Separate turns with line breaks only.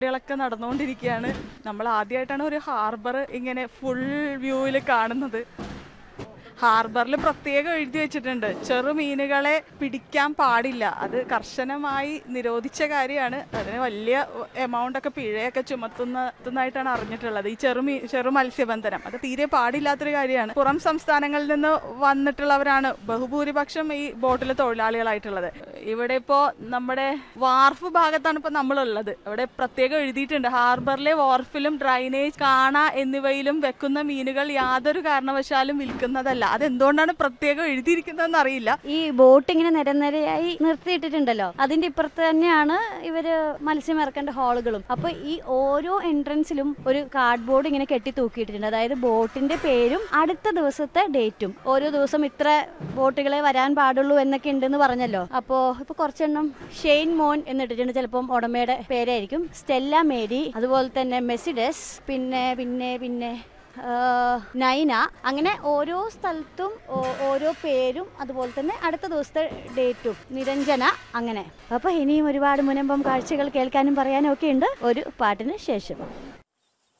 കളൊക്കെ നടന്നുകൊണ്ടിരിക്കുകയാണ് നമ്മൾ ആദ്യമായിട്ടാണ് ഒരു ഹാർബർ ഇങ്ങനെ ഫുൾ വ്യൂവിൽ കാണുന്നത് ഹാർബറിൽ പ്രത്യേകം എഴുതി വെച്ചിട്ടുണ്ട് ചെറുമീനുകളെ പിടിക്കാൻ പാടില്ല അത് കർശനമായി നിരോധിച്ച കാര്യമാണ് അതിന് വലിയ എമൗണ്ട് ഒക്കെ പിഴയൊക്കെ ചുമത്തുന്നതായിട്ടാണ് അറിഞ്ഞിട്ടുള്ളത് ഈ ചെറുമീ ചെറു മത്സ്യബന്ധനം അത് തീരെ പാടില്ലാത്തൊരു കാര്യമാണ് പുറം സംസ്ഥാനങ്ങളിൽ നിന്ന് വന്നിട്ടുള്ളവരാണ് ബഹുഭൂരിപക്ഷം ഈ ബോട്ടിലെ തൊഴിലാളികളായിട്ടുള്ളത് ഇവിടെ ഇപ്പോൾ നമ്മുടെ വാർഫ് ഭാഗത്താണ് ഇപ്പോൾ നമ്മളുള്ളത് അവിടെ പ്രത്യേകം എഴുതിയിട്ടുണ്ട് ഹാർബറിലെ വാർഫിലും ഡ്രൈനേജ് കാണ എന്നിവയിലും വെക്കുന്ന മീനുകൾ യാതൊരു കാരണവശാലും വിൽക്കുന്നതല്ല അതെന്തുകൊണ്ടാണ് പ്രത്യേകം എഴുതിയിരിക്കുന്നതെന്ന് അറിയില്ല
ഈ ബോട്ട് ഇങ്ങനെ നിരനിരയായി നിർത്തിയിട്ടിട്ടുണ്ടല്ലോ അതിന്റെ ഇപ്പുറത്ത് തന്നെയാണ് ഇവര് മത്സ്യം ഇറക്കേണ്ട ഹാളുകളും അപ്പൊ ഈ ഓരോ എൻട്രൻസിലും ഒരു കാർഡ് ബോർഡ് ഇങ്ങനെ കെട്ടി തൂക്കിയിട്ടുണ്ട് അതായത് ബോട്ടിന്റെ പേരും അടുത്ത ദിവസത്തെ ഡേറ്റും ഓരോ ദിവസം ഇത്ര ബോട്ടുകളെ വരാൻ പാടുള്ളൂ എന്നൊക്കെ ഉണ്ടെന്ന് പറഞ്ഞല്ലോ അപ്പോ ഇപ്പൊ കുറച്ചെണ്ണം ഷെയ്ൻ മോൻ എന്നിട്ടിട്ടുണ്ട് ചിലപ്പം ഉടമയുടെ പേരായിരിക്കും സ്റ്റെല്ല മേരി അതുപോലെ തന്നെ മെസിഡസ് പിന്നെ പിന്നെ പിന്നെ ആ, നൈന അങ്ങനെ ഓരോ സ്ഥലത്തും ഓ- ഓരോ പേരും അതുപോലെ തന്നെ അടുത്ത ദിവസത്തെ ഡേറ്റും നിരഞ്ജന അങ്ങനെ അപ്പൊ ഇനിയും ഒരുപാട് മുനമ്പം കാഴ്ചകൾ കേൾക്കാനും പറയാനും ഒക്കെ ഉണ്ട് ഒരു പാട്ടിന് ശേഷം